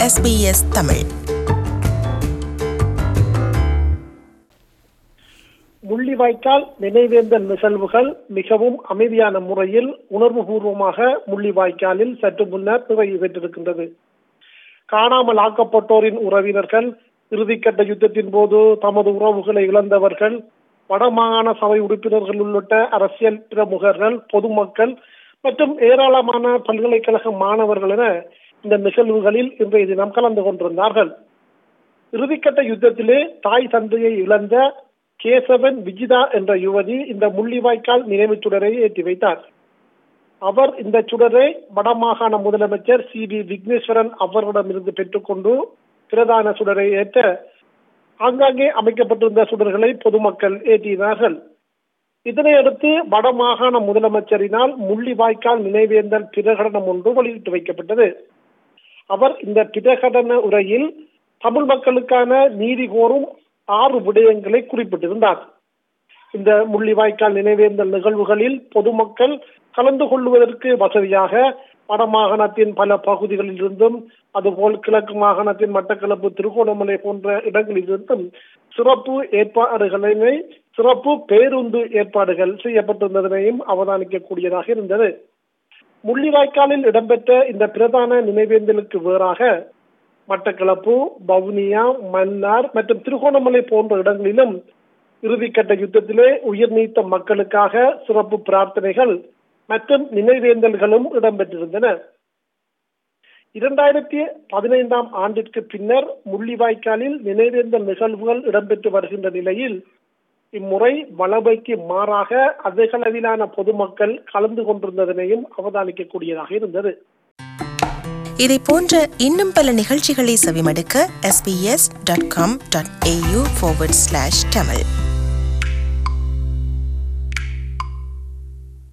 SBS Tamil Mullivaikkal நினைவேந்தல் நிகழ்வுகள் மிகவும் அமைதியான முறையில் உணர்வுபூர்வமாக முள்ளிவாய்க்காலில் சற்று முன்னர் நிறைவு பெற்றிருக்கின்றது காணாமல் ஆக்கப்பட்டோரின் உறவினர்கள் இறுதிக்கட்ட யுத்தத்தின் போது தமது உறவுகளை இழந்தவர்கள் வடமாகாண சபை உறுப்பினர்கள் உள்ளிட்ட அரசியல் பிரமுகர்கள் பொதுமக்கள் மற்றும் ஏராளமான பல்கலைக்கழக மாணவர்கள் என இந்த நிகழ்வுகளில் இன்றைய தினம் கலந்து கொண்டிருந்தார்கள் இறுதிக்கட்ட யுத்தத்திலே தாய் தந்தையை இழந்த கேசவன் விஜிதா என்ற யுவதி இந்த முள்ளிவாய்க்கால் நினைவுச் சுடரை ஏற்றி வைத்தார் அவர் இந்த சுடரை வடமாகாண முதலமைச்சர் சி வி விக்னேஸ்வரன் அவர்களிடமிருந்து பெற்றுக்கொண்டு பிரதான சுடரை ஏற்ற ஆங்காங்கே அமைக்கப்பட்டிருந்த சுடர்களை பொதுமக்கள் ஏற்றினார்கள் இதனையடுத்து வடமாகாண முதலமைச்சரினால் முள்ளிவாய்க்கால் நினைவேந்தல் பிரகடனம் ஒன்று வெளியிட்டு வைக்கப்பட்டது அவர் இந்த பிரகடன உரையில் தமிழ் மக்களுக்கான நீதி கோரும் ஆறு விடயங்களை குறிப்பிட்டிருந்தார் இந்த முள்ளிவாய்க்கால் நினைவேந்தல் நிகழ்வுகளில் பொதுமக்கள் கலந்து கொள்வதற்கு வசதியாக வடமாகாணத்தின் பல பகுதிகளில் இருந்தும் அதுபோல் கிழக்கு மாகாணத்தின் மட்டக்களப்பு திருகோணமலை போன்ற இடங்களில் இருந்தும் சிறப்பு ஏற்பாடுகளை சிறப்பு பேருந்து ஏற்பாடுகள் செய்யப்பட்டிருந்ததனையும் அவதானிக்கக்கூடியதாக இருந்தது முள்ளிவாய்க்காலில் இடம்பெற்ற இந்த பிரதான நினைவேந்தலுக்கு வேறாக மட்டக்களப்பு வவுனியா மன்னார் மற்றும் திருகோணமலை போன்ற இடங்களிலும் இறுதிக்கட்ட யுத்தத்திலே உயிர் நீத்த மக்களுக்காக சிறப்பு பிரார்த்தனைகள் மற்றும் நினைவேந்தல்களும் இடம்பெற்றிருந்தன இரண்டாயிரத்தி பதினைந்தாம் ஆண்டிற்கு பின்னர் முள்ளிவாய்க்காலில் நினைவேந்தல் நிகழ்வுகள் இடம்பெற்று வருகின்ற நிலையில் இம்முறை வளமைக்கு மாறாக அதிகளவிலான பொதுமக்கள் கலந்து கொண்டிருந்ததனையும் அவதானிக்கக்கூடியதாக இருந்தது இதை போன்ற இன்னும் பல நிகழ்ச்சிகளை செவிமடுக்க sbs.com.au forward slash tamil